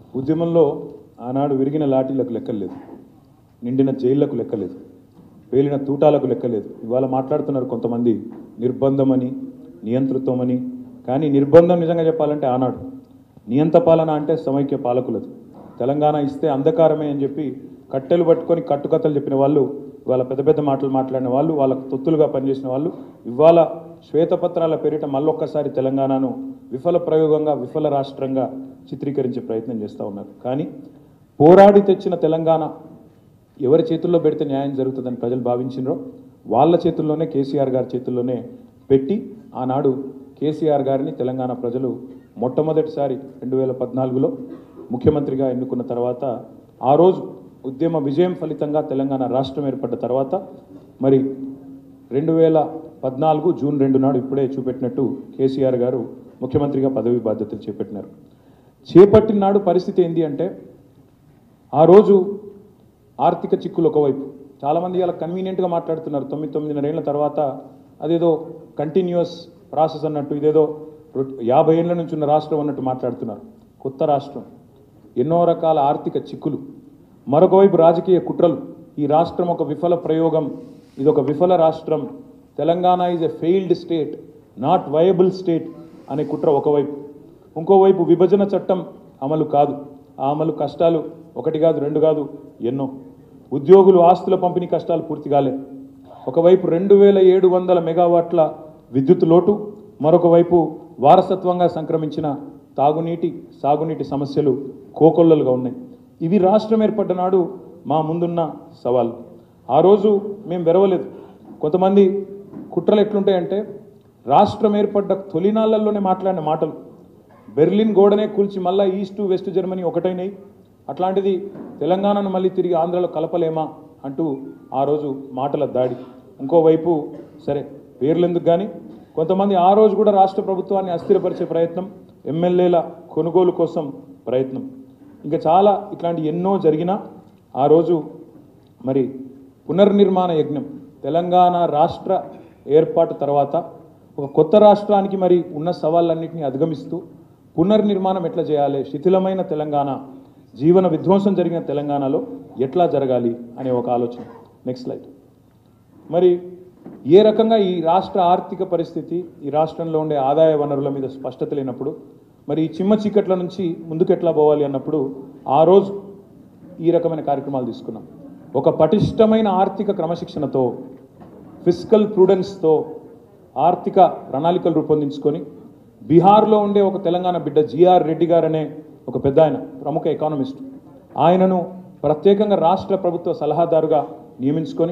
ఉద్యమంలో ఆనాడు విరిగిన లాఠీలకు లెక్కలేదు నిండిన జైళ్లకు లెక్కలేదు పేలిన తూటాలకు లెక్కలేదు ఇవాళ మాట్లాడుతున్నారు కొంతమంది నిర్బంధమని నియంతృత్వమని కానీ నిర్బంధం నిజంగా చెప్పాలంటే ఆనాడు నియంత పాలన అంటే సమైక్య పాలకులది తెలంగాణ ఇస్తే అంధకారమే అని చెప్పి కట్టెలు పట్టుకొని కట్టుకథలు చెప్పిన వాళ్ళు ఇవాళ పెద్ద పెద్ద మాటలు మాట్లాడిన వాళ్ళు వాళ్ళకు తొత్తులుగా పనిచేసిన వాళ్ళు ఇవాళ శ్వేతపత్రాల పేరిట మళ్ళొక్కసారి తెలంగాణను విఫల ప్రయోగంగా విఫల రాష్ట్రంగా చిత్రీకరించే ప్రయత్నం చేస్తూ ఉన్నారు కానీ పోరాడి తెచ్చిన తెలంగాణ ఎవరి చేతుల్లో పెడితే న్యాయం జరుగుతుందని ప్రజలు భావించినరో వాళ్ళ చేతుల్లోనే కేసీఆర్ గారి చేతుల్లోనే పెట్టి ఆనాడు కేసీఆర్ గారిని తెలంగాణ ప్రజలు మొట్టమొదటిసారి రెండు వేల పద్నాలుగులో ముఖ్యమంత్రిగా ఎన్నుకున్న తర్వాత ఆ రోజు ఉద్యమ విజయం ఫలితంగా తెలంగాణ రాష్ట్రం ఏర్పడ్డ తర్వాత మరి రెండు వేల పద్నాలుగు జూన్ రెండు నాడు ఇప్పుడే చూపెట్టినట్టు కేసీఆర్ గారు ముఖ్యమంత్రిగా పదవి బాధ్యతలు చేపట్టినారు చేపట్టిన నాడు పరిస్థితి ఏంటి అంటే ఆ రోజు ఆర్థిక చిక్కులు ఒకవైపు చాలామంది ఇలా కన్వీనియంట్గా మాట్లాడుతున్నారు తొమ్మిది తొమ్మిదిన్నరేళ్ల తర్వాత అదేదో కంటిన్యూస్ ప్రాసెస్ అన్నట్టు ఇదేదో రొ- యాభై ఏళ్ళ నుంచి ఉన్న రాష్ట్రం అన్నట్టు మాట్లాడుతున్నారు కొత్త రాష్ట్రం ఎన్నో రకాల ఆర్థిక చిక్కులు మరొక వైపు రాజకీయ కుట్రలు ఈ రాష్ట్రం ఒక విఫల ప్రయోగం ఇది ఒక విఫల రాష్ట్రం Telangana is a failed state not viable state అనే కుట్ర ఒకవైపు ఇంకోవైపు విభజన చట్టం అమలు కాదు ఆ అమలు కష్టాలు ఒకటి కాదు రెండు కాదు ఎన్నో ఉద్యోగులు ఆస్తుల పంపిణీ కష్టాలు పూర్తి కాలే ఒకవైపు రెండు వేల ఏడు వందల మెగావాట్ల విద్యుత్ లోటు మరొక వైపు వారసత్వంగా సంక్రమించిన తాగునీటి సాగునీటి సమస్యలు కోకొల్లలుగా ఉన్నాయి ఇవి రాష్ట్రం ఏర్పడ్డ నాడు మా ముందున్న సవాల్ ఆ రోజు మేము వెరవలేదు కొంతమంది కుట్రలు ఎట్లుంటాయంటే రాష్ట్రం ఏర్పడ్డ తొలినాళ్లలోనే మాట్లాడిన మాటలు బెర్లిన్ గోడనే కూల్చి మళ్ళా ఈస్ట్ వెస్ట్ జర్మనీ ఒకటైనాయి అట్లాంటిది తెలంగాణను మళ్ళీ తిరిగి ఆంధ్రలో కలపలేమా అంటూ ఆ రోజు మాటల దాడి ఇంకోవైపు సరే పేర్లు ఎందుకు కానీ కొంతమంది ఆ రోజు కూడా రాష్ట్ర ప్రభుత్వాన్ని అస్థిరపరిచే ప్రయత్నం ఎమ్మెల్యేల కొనుగోలు కోసం ప్రయత్నం ఇంకా చాలా ఇట్లాంటి ఎన్నో జరిగినా ఆ రోజు మరి పునర్నిర్మాణ యజ్ఞం తెలంగాణ రాష్ట్ర ఏర్పాటు తర్వాత ఒక కొత్త రాష్ట్రానికి మరి ఉన్న సవాళ్ళన్నింటినీ అధిగమిస్తూ పునర్నిర్మాణం ఎట్లా చేయాలి శిథిలమైన తెలంగాణ జీవన విధ్వంసం జరిగిన తెలంగాణలో ఎట్లా జరగాలి అనే ఒక ఆలోచన నెక్స్ట్ స్లైడ్ మరి ఏ రకంగా ఈ రాష్ట్ర ఆర్థిక పరిస్థితి ఈ రాష్ట్రంలో ఉండే ఆదాయ వనరుల మీద స్పష్టత లేనప్పుడు మరి ఈ చిమ్మ చీకట్ల నుంచి ముందుకు ఎట్లా పోవాలి అన్నప్పుడు ఆ రోజు ఈ రకమైన కార్యక్రమాలు తీసుకున్నాం ఒక పటిష్టమైన ఆర్థిక క్రమశిక్షణతో ఫిజికల్ ప్రూడెన్స్తో ఆర్థిక ప్రణాళికలు రూపొందించుకొని బీహార్లో ఉండే ఒక తెలంగాణ బిడ్డ జిఆర్ రెడ్డి గారు అనే ఒక పెద్ద ఆయన ప్రముఖ ఎకానమిస్ట్ ఆయనను ప్రత్యేకంగా రాష్ట్ర ప్రభుత్వ సలహాదారుగా నియమించుకొని